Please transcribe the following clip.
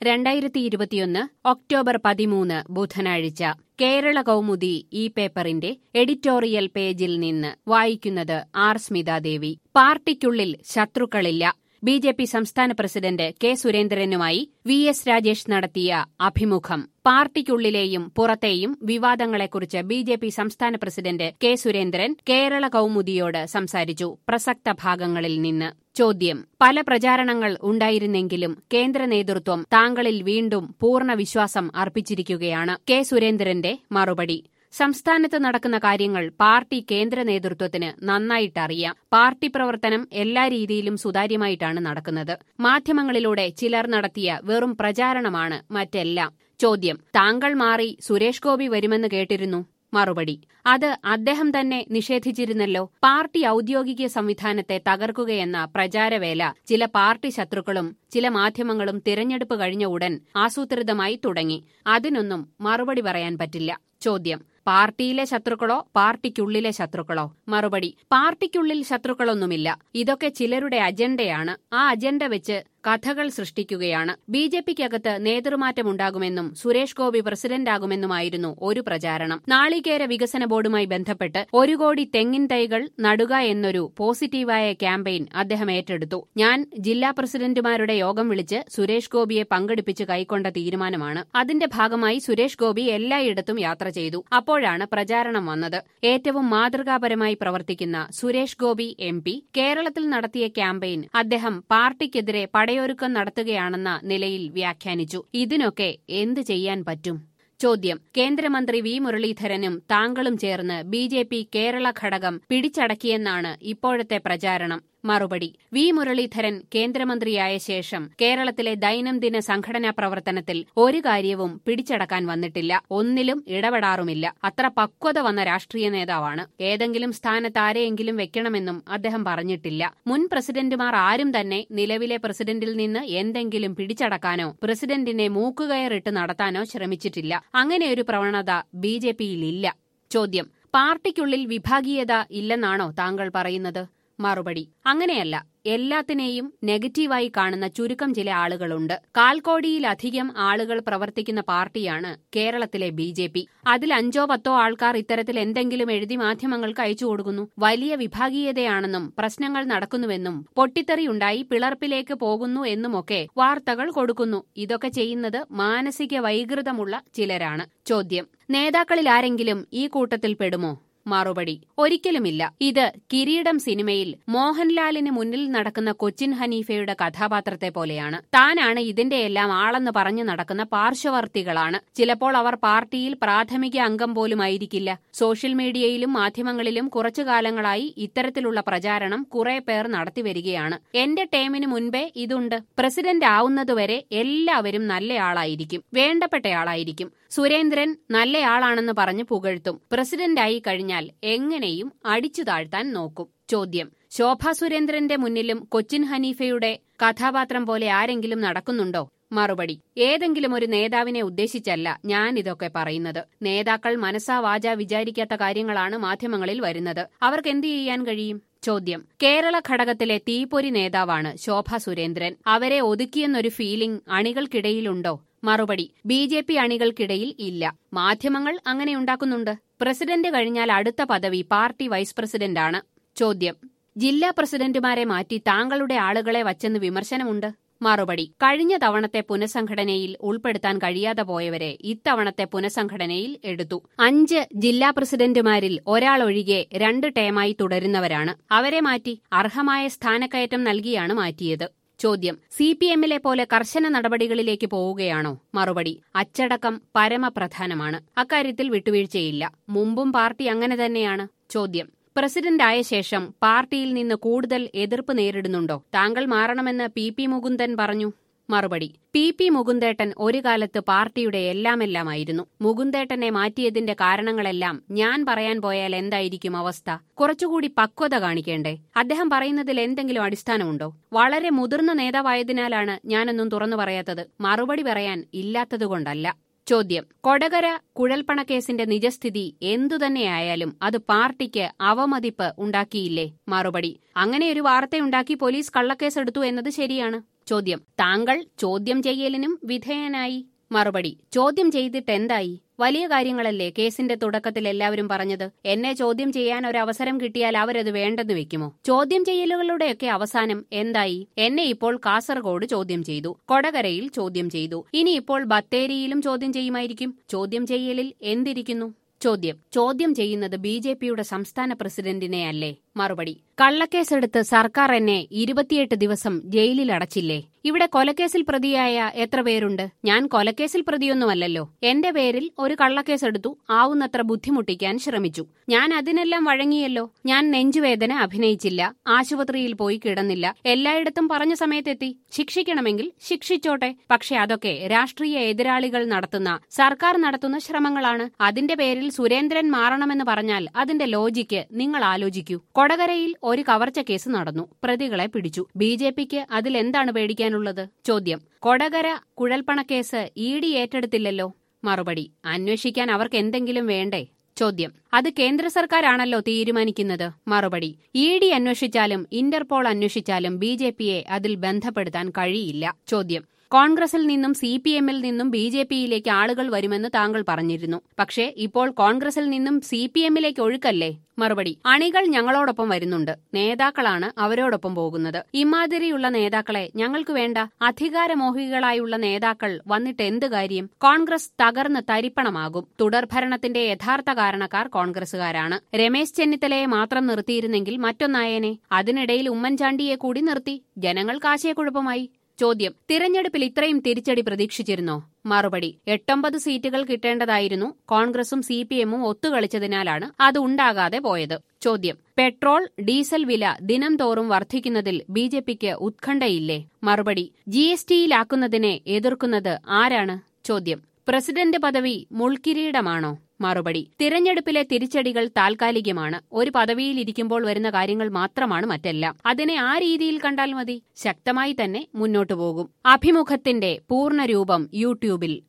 രണ്ടായിരത്തി ഇരുപത്തിയൊന്ന് ഒക്ടോബർ പതിമൂന്ന് ബുധനാഴ്ച കേരള കൗമുദി ഈ പേപ്പറിന്റെ എഡിറ്റോറിയൽ പേജിൽ നിന്ന് വായിക്കുന്നത് ആർ സ്മിതാദേവി പാർട്ടിക്കുള്ളിൽ ശത്രുക്കളില്ല ബി ജെ പി സംസ്ഥാന പ്രസിഡന്റ് കെ സുരേന്ദ്രനുമായി വി എസ് രാജേഷ് നടത്തിയ അഭിമുഖം പാർട്ടിക്കുള്ളിലെയും പുറത്തെയും വിവാദങ്ങളെക്കുറിച്ച് ബി ജെ പി സംസ്ഥാന പ്രസിഡന്റ് കെ സുരേന്ദ്രൻ കേരള കൗമുദിയോട് സംസാരിച്ചു പ്രസക്ത ഭാഗങ്ങളിൽ നിന്ന് ചോദ്യം പല പ്രചാരണങ്ങൾ ഉണ്ടായിരുന്നെങ്കിലും കേന്ദ്ര നേതൃത്വം താങ്കളിൽ വീണ്ടും പൂർണ്ണ വിശ്വാസം അർപ്പിച്ചിരിക്കുകയാണ് കെ സുരേന്ദ്രന്റെ മറുപടി സംസ്ഥാനത്ത് നടക്കുന്ന കാര്യങ്ങൾ പാർട്ടി കേന്ദ്ര നേതൃത്വത്തിന് നന്നായിട്ടറിയാം പാർട്ടി പ്രവർത്തനം എല്ലാ രീതിയിലും സുതാര്യമായിട്ടാണ് നടക്കുന്നത് മാധ്യമങ്ങളിലൂടെ ചിലർ നടത്തിയ വെറും പ്രചാരണമാണ് മറ്റെല്ലാം ചോദ്യം താങ്കൾ മാറി സുരേഷ് ഗോപി വരുമെന്ന് കേട്ടിരുന്നു മറുപടി അത് അദ്ദേഹം തന്നെ നിഷേധിച്ചിരുന്നല്ലോ പാർട്ടി ഔദ്യോഗിക സംവിധാനത്തെ തകർക്കുകയെന്ന പ്രചാരവേല ചില പാർട്ടി ശത്രുക്കളും ചില മാധ്യമങ്ങളും തിരഞ്ഞെടുപ്പ് കഴിഞ്ഞ ഉടൻ ആസൂത്രിതമായി തുടങ്ങി അതിനൊന്നും മറുപടി പറയാൻ പറ്റില്ല ചോദ്യം പാർട്ടിയിലെ ശത്രുക്കളോ പാർട്ടിക്കുള്ളിലെ ശത്രുക്കളോ മറുപടി പാർട്ടിക്കുള്ളിൽ ശത്രുക്കളൊന്നുമില്ല ഇതൊക്കെ ചിലരുടെ അജണ്ടയാണ് ആ അജണ്ട വെച്ച് കഥകൾ സൃഷ്ടിക്കുകയാണ് ബി ജെ പിക്കകത്ത് നേതൃമാറ്റമുണ്ടാകുമെന്നും സുരേഷ് ഗോപി പ്രസിഡന്റാകുമെന്നുമായിരുന്നു ഒരു പ്രചാരണം നാളികേര വികസന ബോർഡുമായി ബന്ധപ്പെട്ട് ഒരു കോടി തെങ്ങിൻ തൈകൾ നടുക എന്നൊരു പോസിറ്റീവായ ക്യാമ്പയിൻ അദ്ദേഹം ഏറ്റെടുത്തു ഞാൻ ജില്ലാ പ്രസിഡന്റുമാരുടെ യോഗം വിളിച്ച് സുരേഷ് ഗോപിയെ പങ്കെടുപ്പിച്ച് കൈക്കൊണ്ട തീരുമാനമാണ് അതിന്റെ ഭാഗമായി സുരേഷ് ഗോപി എല്ലായിടത്തും യാത്ര ചെയ്തു അപ്പോഴാണ് പ്രചാരണം വന്നത് ഏറ്റവും മാതൃകാപരമായി പ്രവർത്തിക്കുന്ന സുരേഷ് ഗോപി എം പി കേരളത്തിൽ നടത്തിയ ക്യാമ്പയിൻ അദ്ദേഹം പാർട്ടിക്കെതിരെ പടയൊരുക്കം നടത്തുകയാണെന്ന നിലയിൽ വ്യാഖ്യാനിച്ചു ഇതിനൊക്കെ എന്ത് ചെയ്യാൻ പറ്റും ചോദ്യം കേന്ദ്രമന്ത്രി വി മുരളീധരനും താങ്കളും ചേർന്ന് ബി ജെ പി കേരള ഘടകം പിടിച്ചടക്കിയെന്നാണ് ഇപ്പോഴത്തെ പ്രചാരണം മറുപടി വി മുരളീധരൻ കേന്ദ്രമന്ത്രിയായ ശേഷം കേരളത്തിലെ ദൈനംദിന സംഘടനാ പ്രവർത്തനത്തിൽ ഒരു കാര്യവും പിടിച്ചടക്കാൻ വന്നിട്ടില്ല ഒന്നിലും ഇടപെടാറുമില്ല അത്ര പക്വത വന്ന രാഷ്ട്രീയ നേതാവാണ് ഏതെങ്കിലും സ്ഥാനത്ത് ആരെയെങ്കിലും വെക്കണമെന്നും അദ്ദേഹം പറഞ്ഞിട്ടില്ല മുൻ പ്രസിഡന്റുമാർ ആരും തന്നെ നിലവിലെ പ്രസിഡന്റിൽ നിന്ന് എന്തെങ്കിലും പിടിച്ചടക്കാനോ പ്രസിഡന്റിനെ മൂക്കുകയറിട്ട് നടത്താനോ ശ്രമിച്ചിട്ടില്ല അങ്ങനെയൊരു പ്രവണത ബി ജെ പിയിലില്ല ചോദ്യം പാർട്ടിക്കുള്ളിൽ വിഭാഗീയത ഇല്ലെന്നാണോ താങ്കൾ പറയുന്നത് മറുപടി അങ്ങനെയല്ല എല്ലാത്തിനെയും നെഗറ്റീവായി കാണുന്ന ചുരുക്കം ചില ആളുകളുണ്ട് കാൽക്കോടിയിലധികം ആളുകൾ പ്രവർത്തിക്കുന്ന പാർട്ടിയാണ് കേരളത്തിലെ ബി ജെ പി അതിൽ അഞ്ചോ പത്തോ ആൾക്കാർ ഇത്തരത്തിൽ എന്തെങ്കിലും എഴുതി മാധ്യമങ്ങൾക്ക് അയച്ചു കൊടുക്കുന്നു വലിയ വിഭാഗീയതയാണെന്നും പ്രശ്നങ്ങൾ നടക്കുന്നുവെന്നും പൊട്ടിത്തെറിയുണ്ടായി പിളർപ്പിലേക്ക് പോകുന്നു എന്നുമൊക്കെ വാർത്തകൾ കൊടുക്കുന്നു ഇതൊക്കെ ചെയ്യുന്നത് മാനസിക വൈകൃതമുള്ള ചിലരാണ് ചോദ്യം നേതാക്കളിൽ ആരെങ്കിലും ഈ കൂട്ടത്തിൽ പെടുമോ മറുപടി ഒരിക്കലുമില്ല ഇത് കിരീടം സിനിമയിൽ മോഹൻലാലിന് മുന്നിൽ നടക്കുന്ന കൊച്ചിൻ ഹനീഫയുടെ കഥാപാത്രത്തെ പോലെയാണ് താനാണ് ഇതിന്റെയെല്ലാം ആളെന്ന് പറഞ്ഞു നടക്കുന്ന പാർശ്വവർത്തികളാണ് ചിലപ്പോൾ അവർ പാർട്ടിയിൽ പ്രാഥമിക അംഗം പോലുമായിരിക്കില്ല സോഷ്യൽ മീഡിയയിലും മാധ്യമങ്ങളിലും കുറച്ചു കാലങ്ങളായി ഇത്തരത്തിലുള്ള പ്രചാരണം കുറെ പേർ നടത്തിവരികയാണ് എന്റെ ടേമിന് മുൻപേ ഇതുണ്ട് പ്രസിഡന്റ് ആവുന്നതുവരെ എല്ലാവരും നല്ലയാളായിരിക്കും വേണ്ടപ്പെട്ടയാളായിരിക്കും സുരേന്ദ്രൻ നല്ലയാളാണെന്ന് പറഞ്ഞ് പുകഴ്ത്തും പ്രസിഡന്റായി കഴിഞ്ഞാൽ എങ്ങനെയും അടിച്ചു താഴ്ത്താൻ നോക്കും ചോദ്യം ശോഭാ സുരേന്ദ്രന്റെ മുന്നിലും കൊച്ചിൻ ഹനീഫയുടെ കഥാപാത്രം പോലെ ആരെങ്കിലും നടക്കുന്നുണ്ടോ മറുപടി ഏതെങ്കിലും ഒരു നേതാവിനെ ഉദ്ദേശിച്ചല്ല ഞാൻ ഇതൊക്കെ പറയുന്നത് നേതാക്കൾ മനസ്സാ വാച വിചാരിക്കാത്ത കാര്യങ്ങളാണ് മാധ്യമങ്ങളിൽ വരുന്നത് അവർക്ക് എന്തു ചെയ്യാൻ കഴിയും ചോദ്യം കേരള ഘടകത്തിലെ തീപ്പൊരി നേതാവാണ് ശോഭ സുരേന്ദ്രൻ അവരെ ഒതുക്കിയെന്നൊരു ഫീലിംഗ് അണികൾക്കിടയിലുണ്ടോ മറുപടി ബി ജെ പി അണികൾക്കിടയിൽ ഇല്ല മാധ്യമങ്ങൾ അങ്ങനെ ഉണ്ടാക്കുന്നുണ്ട് പ്രസിഡന്റ് കഴിഞ്ഞാൽ അടുത്ത പദവി പാർട്ടി വൈസ് പ്രസിഡന്റാണ് ചോദ്യം ജില്ലാ പ്രസിഡന്റുമാരെ മാറ്റി താങ്കളുടെ ആളുകളെ വച്ചെന്ന് വിമർശനമുണ്ട് മറുപടി കഴിഞ്ഞ തവണത്തെ പുനഃസംഘടനയിൽ ഉൾപ്പെടുത്താൻ കഴിയാതെ പോയവരെ ഇത്തവണത്തെ പുനഃസംഘടനയിൽ എടുത്തു അഞ്ച് ജില്ലാ പ്രസിഡന്റുമാരിൽ ഒരാളൊഴികെ രണ്ട് ടേമായി തുടരുന്നവരാണ് അവരെ മാറ്റി അർഹമായ സ്ഥാനക്കയറ്റം നൽകിയാണ് മാറ്റിയത് ചോദ്യം സി പി എമ്മിലെ പോലെ കർശന നടപടികളിലേക്ക് പോവുകയാണോ മറുപടി അച്ചടക്കം പരമപ്രധാനമാണ് അക്കാര്യത്തിൽ വിട്ടുവീഴ്ചയില്ല മുമ്പും പാർട്ടി അങ്ങനെ തന്നെയാണ് ചോദ്യം പ്രസിഡന്റായ ശേഷം പാർട്ടിയിൽ നിന്ന് കൂടുതൽ എതിർപ്പ് നേരിടുന്നുണ്ടോ താങ്കൾ മാറണമെന്ന് പി പി മുകുന്ദൻ പറഞ്ഞു മറുപടി പി പി മുകുന്ദേട്ടൻ ഒരു കാലത്ത് പാർട്ടിയുടെ എല്ലാമെല്ലാമായിരുന്നു മുകുന്ദേട്ടനെ മാറ്റിയതിന്റെ കാരണങ്ങളെല്ലാം ഞാൻ പറയാൻ പോയാൽ എന്തായിരിക്കും അവസ്ഥ കുറച്ചുകൂടി പക്വത കാണിക്കേണ്ടേ അദ്ദേഹം പറയുന്നതിൽ എന്തെങ്കിലും അടിസ്ഥാനമുണ്ടോ വളരെ മുതിർന്ന നേതാവായതിനാലാണ് ഞാനൊന്നും തുറന്നു പറയാത്തത് മറുപടി പറയാൻ ഇല്ലാത്തതുകൊണ്ടല്ല ചോദ്യം കൊടകര കുഴൽപ്പണക്കേസിന്റെ നിജസ്ഥിതി എന്തുതന്നെയായാലും അത് പാർട്ടിക്ക് അവമതിപ്പ് ഉണ്ടാക്കിയില്ലേ മറുപടി അങ്ങനെയൊരു വാർത്തയുണ്ടാക്കി പോലീസ് കള്ളക്കേസെടുത്തു എന്നത് ശരിയാണ് ചോദ്യം താങ്കൾ ചോദ്യം ചെയ്യലിനും വിധേയനായി മറുപടി ചോദ്യം ചെയ്തിട്ട് എന്തായി വലിയ കാര്യങ്ങളല്ലേ കേസിന്റെ തുടക്കത്തിൽ എല്ലാവരും പറഞ്ഞത് എന്നെ ചോദ്യം ചെയ്യാൻ ഒരു അവസരം കിട്ടിയാൽ അവരത് വേണ്ടെന്ന് വെക്കുമോ ചോദ്യം ചെയ്യലുകളുടെയൊക്കെ അവസാനം എന്തായി എന്നെ ഇപ്പോൾ കാസർഗോഡ് ചോദ്യം ചെയ്തു കൊടകരയിൽ ചോദ്യം ചെയ്തു ഇനി ഇപ്പോൾ ബത്തേരിയിലും ചോദ്യം ചെയ്യുമായിരിക്കും ചോദ്യം ചെയ്യലിൽ എന്തിരിക്കുന്നു ചോദ്യം ചോദ്യം ചെയ്യുന്നത് ബി ജെ പിയുടെ സംസ്ഥാന പ്രസിഡന്റിനെ അല്ലേ മറുപടി കള്ളക്കേസെടുത്ത് സർക്കാർ എന്നെ ഇരുപത്തിയെട്ട് ദിവസം ജയിലിൽ അടച്ചില്ലേ ഇവിടെ കൊലക്കേസിൽ പ്രതിയായ എത്ര പേരുണ്ട് ഞാൻ കൊലക്കേസിൽ പ്രതിയൊന്നുമല്ലല്ലോ എന്റെ പേരിൽ ഒരു കള്ളക്കേസെടുത്തു ആവുന്നത്ര ബുദ്ധിമുട്ടിക്കാൻ ശ്രമിച്ചു ഞാൻ അതിനെല്ലാം വഴങ്ങിയല്ലോ ഞാൻ നെഞ്ചുവേദന അഭിനയിച്ചില്ല ആശുപത്രിയിൽ പോയി കിടന്നില്ല എല്ലായിടത്തും പറഞ്ഞ സമയത്തെത്തി ശിക്ഷിക്കണമെങ്കിൽ ശിക്ഷിച്ചോട്ടെ പക്ഷെ അതൊക്കെ രാഷ്ട്രീയ എതിരാളികൾ നടത്തുന്ന സർക്കാർ നടത്തുന്ന ശ്രമങ്ങളാണ് അതിന്റെ പേരിൽ സുരേന്ദ്രൻ മാറണമെന്ന് പറഞ്ഞാൽ അതിന്റെ ലോജിക്ക് നിങ്ങൾ ആലോചിക്കൂ കൊടകരയിൽ ഒരു കവർച്ച കേസ് നടന്നു പ്രതികളെ പിടിച്ചു ബി ജെ പിക്ക് അതിലെന്താണ് പേടിക്കാനുള്ളത് ചോദ്യം കൊടകര കുഴൽപ്പണക്കേസ് ഇ ഡി ഏറ്റെടുത്തില്ലല്ലോ മറുപടി അന്വേഷിക്കാൻ അവർക്ക് എന്തെങ്കിലും വേണ്ടേ ചോദ്യം അത് കേന്ദ്ര സർക്കാരാണല്ലോ തീരുമാനിക്കുന്നത് മറുപടി ഇ ഡി അന്വേഷിച്ചാലും ഇന്റർപോൾ അന്വേഷിച്ചാലും ബി ജെ പിയെ അതിൽ ബന്ധപ്പെടുത്താൻ കഴിയില്ല ചോദ്യം കോൺഗ്രസിൽ നിന്നും സി പി എമ്മിൽ നിന്നും ബി ജെ പിയിലേക്ക് ആളുകൾ വരുമെന്ന് താങ്കൾ പറഞ്ഞിരുന്നു പക്ഷേ ഇപ്പോൾ കോൺഗ്രസിൽ നിന്നും സി പി എമ്മിലേക്ക് ഒഴുക്കല്ലേ മറുപടി അണികൾ ഞങ്ങളോടൊപ്പം വരുന്നുണ്ട് നേതാക്കളാണ് അവരോടൊപ്പം പോകുന്നത് ഇമാതിരിയുള്ള നേതാക്കളെ ഞങ്ങൾക്ക് വേണ്ട അധികാരമോഹികളായുള്ള നേതാക്കൾ വന്നിട്ട് എന്ത് കാര്യം കോൺഗ്രസ് തകർന്ന് തരിപ്പണമാകും തുടർഭരണത്തിന്റെ യഥാർത്ഥ കാരണക്കാർ കോൺഗ്രസുകാരാണ് രമേശ് ചെന്നിത്തലയെ മാത്രം നിർത്തിയിരുന്നെങ്കിൽ മറ്റൊന്നായേനെ അതിനിടയിൽ ഉമ്മൻചാണ്ടിയെ കൂടി നിർത്തി ജനങ്ങൾക്ക് ആശയക്കുഴപ്പമായി ചോദ്യം തിരഞ്ഞെടുപ്പിൽ ഇത്രയും തിരിച്ചടി പ്രതീക്ഷിച്ചിരുന്നോ മറുപടി എട്ടൊമ്പത് സീറ്റുകൾ കിട്ടേണ്ടതായിരുന്നു കോൺഗ്രസും സി പി എമ്മും ഒത്തുകളിച്ചതിനാലാണ് അത് ഉണ്ടാകാതെ പോയത് ചോദ്യം പെട്രോൾ ഡീസൽ വില ദിനം തോറും വർദ്ധിക്കുന്നതിൽ ബി ജെ പിക്ക് ഉത്കണ്ഠയില്ലേ മറുപടി ജി എസ് ടിയിലാക്കുന്നതിനെ എതിർക്കുന്നത് ആരാണ് ചോദ്യം പ്രസിഡന്റ് പദവി മുൾക്കിരീടമാണോ മറുപടി തിരഞ്ഞെടുപ്പിലെ തിരിച്ചടികൾ താൽക്കാലികമാണ് ഒരു പദവിയിലിരിക്കുമ്പോൾ വരുന്ന കാര്യങ്ങൾ മാത്രമാണ് മറ്റെല്ലാം അതിനെ ആ രീതിയിൽ കണ്ടാൽ മതി ശക്തമായി തന്നെ മുന്നോട്ടു പോകും അഭിമുഖത്തിന്റെ പൂർണ്ണരൂപം യൂട്യൂബിൽ